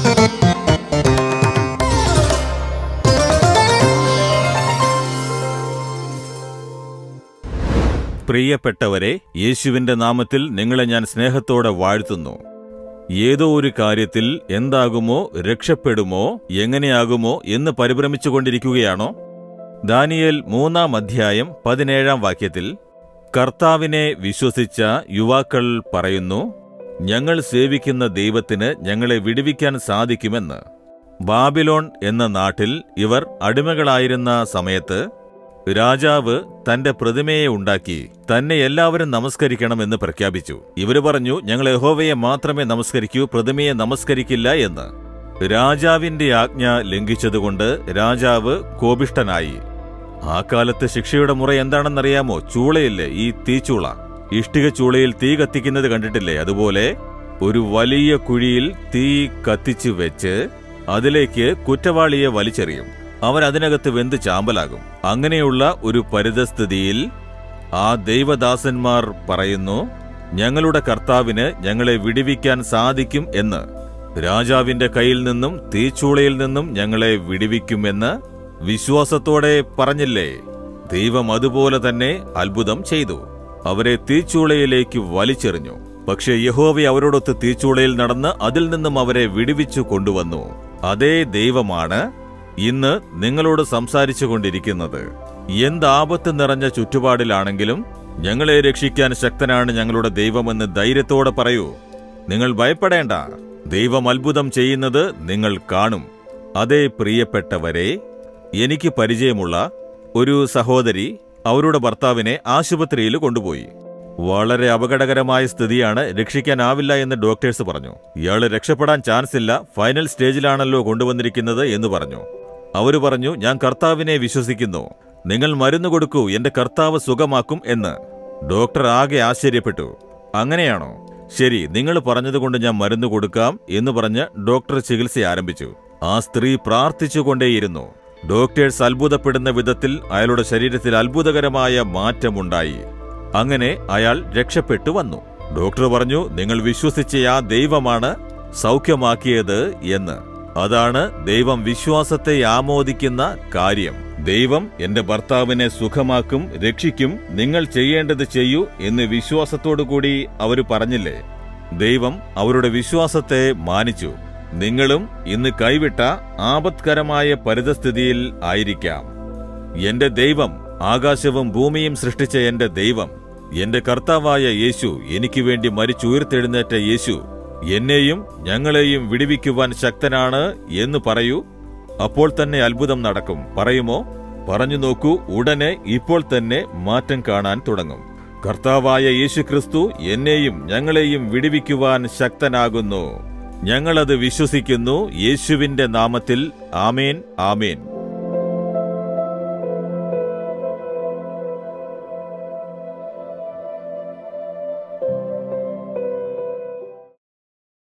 പ്രിയപ്പെട്ടവരെ യേശുവിന്റെ നാമത്തിൽ നിങ്ങളെ ഞാൻ സ്നേഹത്തോടെ വാഴ്ത്തുന്നു ഏതോ ഒരു കാര്യത്തിൽ എന്താകുമോ രക്ഷപ്പെടുമോ എങ്ങനെയാകുമോ എന്ന് പരിഭ്രമിച്ചുകൊണ്ടിരിക്കുകയാണോ ദാനിയേൽ മൂന്നാം അധ്യായം പതിനേഴാം വാക്യത്തിൽ കർത്താവിനെ വിശ്വസിച്ച യുവാക്കൾ പറയുന്നു ഞങ്ങൾ സേവിക്കുന്ന ദൈവത്തിന് ഞങ്ങളെ വിടുവിക്കാൻ സാധിക്കുമെന്ന് ബാബിലോൺ എന്ന നാട്ടിൽ ഇവർ അടിമകളായിരുന്ന സമയത്ത് രാജാവ് തന്റെ പ്രതിമയെ ഉണ്ടാക്കി തന്നെ എല്ലാവരും നമസ്കരിക്കണമെന്ന് പ്രഖ്യാപിച്ചു ഇവര് പറഞ്ഞു ഞങ്ങൾ യഹോവയെ മാത്രമേ നമസ്കരിക്കൂ പ്രതിമയെ നമസ്കരിക്കില്ല എന്ന് രാജാവിന്റെ ആജ്ഞ ലംഘിച്ചതുകൊണ്ട് രാജാവ് കോപിഷ്ടനായി ആ കാലത്ത് ശിക്ഷയുടെ മുറ എന്താണെന്നറിയാമോ ചൂളയില്ലേ ഈ തീച്ചൂള ഇഷ്ടിക ചൂളയിൽ തീ കത്തിക്കുന്നത് കണ്ടിട്ടില്ലേ അതുപോലെ ഒരു വലിയ കുഴിയിൽ തീ കത്തിച്ചു വെച്ച് അതിലേക്ക് കുറ്റവാളിയെ വലിച്ചെറിയും അവൻ അതിനകത്ത് വെന്ത് ചാമ്പലാകും അങ്ങനെയുള്ള ഒരു പരിതസ്ഥിതിയിൽ ആ ദൈവദാസന്മാർ പറയുന്നു ഞങ്ങളുടെ കർത്താവിന് ഞങ്ങളെ വിടിവിക്കാൻ സാധിക്കും എന്ന് രാജാവിന്റെ കയ്യിൽ നിന്നും തീച്ചൂളയിൽ നിന്നും ഞങ്ങളെ വിടിവിക്കുമെന്ന് വിശ്വാസത്തോടെ പറഞ്ഞില്ലേ ദൈവം അതുപോലെ തന്നെ അത്ഭുതം ചെയ്തു അവരെ തീച്ചൂളയിലേക്ക് വലിച്ചെറിഞ്ഞു പക്ഷേ യഹോവ അവരോടൊത്ത് തീച്ചൂളയിൽ നടന്ന് അതിൽ നിന്നും അവരെ വിടുവിച്ചു കൊണ്ടുവന്നു അതേ ദൈവമാണ് ഇന്ന് നിങ്ങളോട് സംസാരിച്ചു കൊണ്ടിരിക്കുന്നത് എന്താപത്ത് നിറഞ്ഞ ചുറ്റുപാടിലാണെങ്കിലും ഞങ്ങളെ രക്ഷിക്കാൻ ശക്തനാണ് ഞങ്ങളുടെ ദൈവമെന്ന് ധൈര്യത്തോടെ പറയൂ നിങ്ങൾ ഭയപ്പെടേണ്ട ദൈവം അത്ഭുതം ചെയ്യുന്നത് നിങ്ങൾ കാണും അതേ പ്രിയപ്പെട്ടവരെ എനിക്ക് പരിചയമുള്ള ഒരു സഹോദരി അവരുടെ ഭർത്താവിനെ ആശുപത്രിയിൽ കൊണ്ടുപോയി വളരെ അപകടകരമായ സ്ഥിതിയാണ് രക്ഷിക്കാനാവില്ല എന്ന് ഡോക്ടേഴ്സ് പറഞ്ഞു ഇയാള് രക്ഷപ്പെടാൻ ചാൻസ് ഇല്ല ഫൈനൽ സ്റ്റേജിലാണല്ലോ കൊണ്ടുവന്നിരിക്കുന്നത് എന്ന് പറഞ്ഞു അവര് പറഞ്ഞു ഞാൻ കർത്താവിനെ വിശ്വസിക്കുന്നു നിങ്ങൾ മരുന്ന് കൊടുക്കൂ എന്റെ കർത്താവ് സുഖമാക്കും എന്ന് ഡോക്ടർ ആകെ ആശ്ചര്യപ്പെട്ടു അങ്ങനെയാണോ ശരി നിങ്ങൾ പറഞ്ഞതുകൊണ്ട് ഞാൻ മരുന്ന് കൊടുക്കാം എന്ന് പറഞ്ഞ് ഡോക്ടർ ചികിത്സ ആരംഭിച്ചു ആ സ്ത്രീ പ്രാർത്ഥിച്ചുകൊണ്ടേയിരുന്നു ഡോക്ടേഴ്സ് അത്ഭുതപ്പെടുന്ന വിധത്തിൽ അയാളുടെ ശരീരത്തിൽ അത്ഭുതകരമായ മാറ്റമുണ്ടായി അങ്ങനെ അയാൾ രക്ഷപ്പെട്ടു വന്നു ഡോക്ടർ പറഞ്ഞു നിങ്ങൾ വിശ്വസിച്ച ആ ദൈവമാണ് സൗഖ്യമാക്കിയത് എന്ന് അതാണ് ദൈവം വിശ്വാസത്തെ ആമോദിക്കുന്ന കാര്യം ദൈവം എന്റെ ഭർത്താവിനെ സുഖമാക്കും രക്ഷിക്കും നിങ്ങൾ ചെയ്യേണ്ടത് ചെയ്യൂ എന്ന് വിശ്വാസത്തോടുകൂടി അവർ പറഞ്ഞില്ലേ ദൈവം അവരുടെ വിശ്വാസത്തെ മാനിച്ചു നിങ്ങളും ഇന്ന് കൈവിട്ട ആപത്കരമായ പരിതസ്ഥിതിയിൽ ആയിരിക്കാം എന്റെ ദൈവം ആകാശവും ഭൂമിയും സൃഷ്ടിച്ച എന്റെ ദൈവം എന്റെ കർത്താവായ യേശു എനിക്ക് വേണ്ടി മരിച്ചുയർത്തെഴുന്നേറ്റ യേശു എന്നെയും ഞങ്ങളെയും വിടുവിക്കുവാൻ ശക്തനാണ് എന്ന് പറയൂ അപ്പോൾ തന്നെ അത്ഭുതം നടക്കും പറയുമോ പറഞ്ഞു നോക്കൂ ഉടനെ ഇപ്പോൾ തന്നെ മാറ്റം കാണാൻ തുടങ്ങും കർത്താവായ യേശു ക്രിസ്തു എന്നെയും ഞങ്ങളെയും വിടുവിക്കുവാൻ ശക്തനാകുന്നു ഞങ്ങളത് വിശ്വസിക്കുന്നു യേശുവിന്റെ നാമത്തിൽ ആമേൻ ആമേൻ